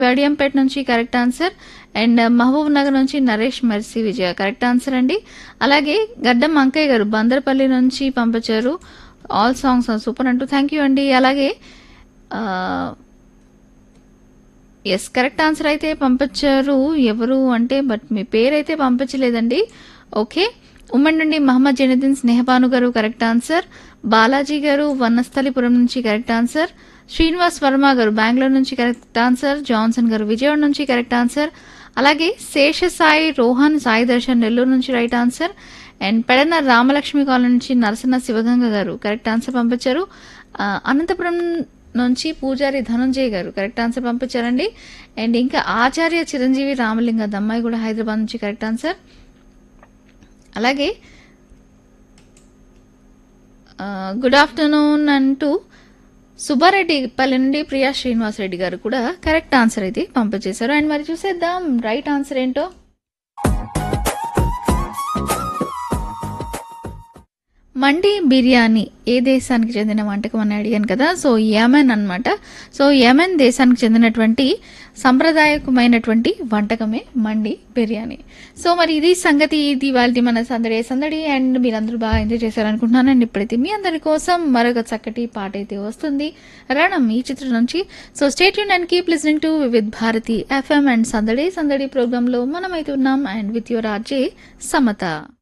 వేడియంపేట నుంచి correct answer and Mahabubnagar నుంచి Naresh Mercy Vijaya correct answer అండి అలాగే గడ్డం అంకయ్య గారు బందర్పల్లి నుంచి పంపించారు ఆల్ సాంగ్స్ సూపర్ అంటూ థ్యాంక్ యూ అండి అలాగే ఎస్ కరెక్ట్ ఆన్సర్ అయితే పంపించారు ఎవరు అంటే బట్ మీ పేరైతే పంపించలేదండి ఓకే ఉమ్మడి నుండి మహమ్మద్ జనీద్దీన్ స్నేహపాను గారు కరెక్ట్ ఆన్సర్ బాలాజీ గారు వనస్థలిపురం నుంచి కరెక్ట్ ఆన్సర్ శ్రీనివాస్ వర్మ గారు బెంగళూరు నుంచి కరెక్ట్ ఆన్సర్ జాన్సన్ గారు విజయవాడ నుంచి కరెక్ట్ ఆన్సర్ అలాగే శేషసాయి రోహన్ సాయి దర్శన్ నెల్లూరు నుంచి right answer and Pedana Ramalakshmi colony నుంచి నరసన్న శివగంగ గారు కరెక్ట్ ఆన్సర్ పంపించారు ఆ, అనంతపురం నుంచి పూజారి ధనంజయ్ గారు కరెక్ట్ ఆన్సర్ పంపించారండి అండ్ ఇంకా ఆచార్య చిరంజీవి రామలింగ దమ్మాయి కూడా హైదరాబాద్ నుంచి కరెక్ట్ ఆన్సర్ అలాగే ఆ, గుడ్ ఆఫ్టర్నూన్ అంటూ సుబ్బారెడ్డి పల్లె నుండి ప్రియా శ్రీనివాసరెడ్డి గారు కూడా కరెక్ట్ ఆన్సర్ అయితే పంపించేశారు అండ్ మరి చూసేద్దాం రైట్ ఆన్సర్ ఏంటో మండి బిర్యానీ ఏ దేశానికి చెందిన వంటకం అని అడిగాను కదా సో యమెన్ అన్నమాట సో యమెన్ దేశానికి చెందినటువంటి సంప్రదాయకమైనటువంటి వంటకమే మండి బిర్యానీ సో మరి ఇది సంగతి ఇది వాళ్ళ మన సందడి సందడి అండ్ మీరందరూ బాగా ఎంజాయ్ చేశారనుకుంటున్నాను అండ్ ఇప్పుడైతే మీ అందరి కోసం మరొక చక్కటి పాట అయితే వస్తుంది రణం ఈ చిత్రం నుంచి సో స్టేట్ యూన్ and keep listening to with Bharati FM and సందడి సందడి ప్రోగ్రాంలో మనమైతే ఉన్నాం and with your RJ Samata